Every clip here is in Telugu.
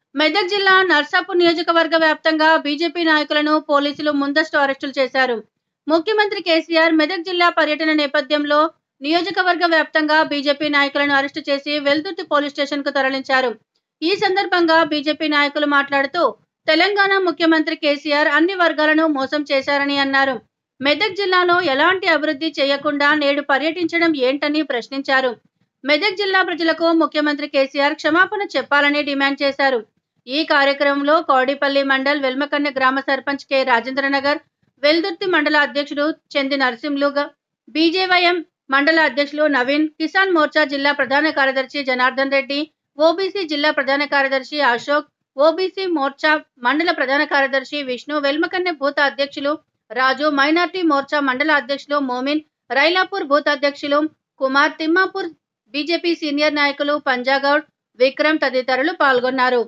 మెదక్ జిల్లా నర్సాపూర్ నియోజకవర్గ వ్యాప్తంగా బీజేపీ నాయకులను పోలీసులు ముందస్తు అరెస్టులు చేశారు ముఖ్యమంత్రి కేసీఆర్ మెదక్ జిల్లా పర్యటన నేపథ్యంలో నియోజకవర్గ వ్యాప్తంగా బీజేపీ నాయకులను అరెస్టు చేసి వెల్దుర్తి పోలీస్ స్టేషన్ కు తరలించారు ఈ సందర్భంగా బీజేపీ నాయకులు మాట్లాడుతూ తెలంగాణ ముఖ్యమంత్రి కేసీఆర్ అన్ని వర్గాలను మోసం చేశారని అన్నారు మెదక్ జిల్లాలో ఎలాంటి అభివృద్ధి చేయకుండా నేడు పర్యటించడం ఏంటని ప్రశ్నించారు మెదక్ జిల్లా ప్రజలకు ముఖ్యమంత్రి కేసీఆర్ క్షమాపణ చెప్పాలని డిమాండ్ చేశారు ఈ కార్యక్రమంలో కౌడిపల్లి మండల్ వెల్మకన్నె గ్రామ సర్పంచ్ కె రాజేంద్రనగర్ వెల్దుర్తి మండల అధ్యక్షుడు చంది నరసింహులు బీజేవైఎం మండల అధ్యక్షులు నవీన్ కిసాన్ మోర్చా జిల్లా ప్రధాన కార్యదర్శి జనార్దన్ రెడ్డి ఓబీసీ జిల్లా ప్రధాన కార్యదర్శి అశోక్ ఓబీసీ మోర్చా మండల ప్రధాన కార్యదర్శి విష్ణు వెల్మకన్నె బూత్ అధ్యక్షులు రాజు మైనార్టీ మోర్చా మండల అధ్యక్షులు మోమిన్ రైలాపూర్ బూత్ అధ్యక్షులు కుమార్ తిమ్మాపూర్ బీజేపీ సీనియర్ నాయకులు పంజాగౌడ్ విక్రమ్ తదితరులు పాల్గొన్నారు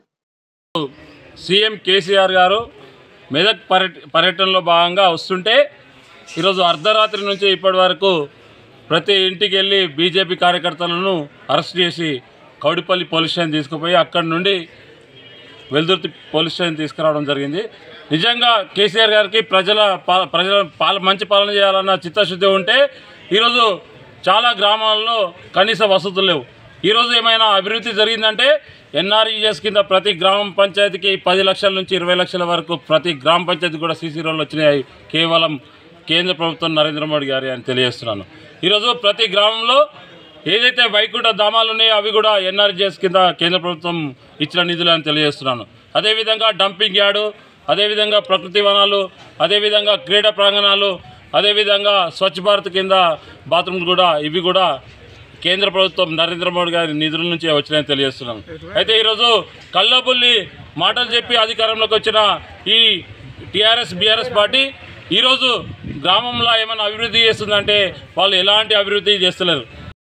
సీఎం కేసీఆర్ గారు మెదక్ పర్యట పర్యటనలో భాగంగా వస్తుంటే ఈరోజు అర్ధరాత్రి నుంచి ఇప్పటి వరకు ప్రతి ఇంటికి వెళ్ళి బీజేపీ కార్యకర్తలను అరెస్ట్ చేసి కౌడిపల్లి పోలీస్ స్టేషన్ తీసుకుపోయి అక్కడి నుండి వెల్దుర్తి పోలీస్ స్టేషన్ తీసుకురావడం జరిగింది నిజంగా కేసీఆర్ గారికి ప్రజల పా- ప్రజల పాల మంచి పాలన చేయాలన్న చిత్తశుద్ధి ఉంటే ఈరోజు చాలా గ్రామాల్లో కనీస వసతులు లేవు ఈరోజు ఏమైనా అభివృద్ధి జరిగిందంటే ఎన్ఆర్ఈఎస్ కింద ప్రతి గ్రామ పంచాయతీకి పది లక్షల నుంచి ఇరవై లక్షల వరకు ప్రతి గ్రామ పంచాయతీ కూడా సీసీ రోడ్లు వచ్చినాయి కేవలం కేంద్ర ప్రభుత్వం నరేంద్ర మోడీ గారి అని తెలియజేస్తున్నాను ఈరోజు ప్రతి గ్రామంలో ఏదైతే వైకుంఠ ధామాలు ఉన్నాయో అవి కూడా ఎన్ఆర్జీఎస్ కింద కేంద్ర ప్రభుత్వం ఇచ్చిన నిధులు అని తెలియజేస్తున్నాను అదేవిధంగా డంపింగ్ యార్డు అదేవిధంగా ప్రకృతి వనాలు అదేవిధంగా క్రీడా ప్రాంగణాలు అదేవిధంగా స్వచ్ఛ భారత్ కింద బాత్రూమ్లు కూడా ఇవి కూడా కేంద్ర ప్రభుత్వం నరేంద్ర మోడీ గారి నిధుల నుంచి వచ్చినాయని తెలియజేస్తున్నాను అయితే ఈరోజు కల్లబుల్లి మాటలు చెప్పి అధికారంలోకి వచ్చిన ఈ టీఆర్ఎస్ బీఆర్ఎస్ పార్టీ ఈరోజు గ్రామంలో ఏమైనా అభివృద్ధి చేస్తుందంటే వాళ్ళు ఎలాంటి అభివృద్ధి చేస్తలేరు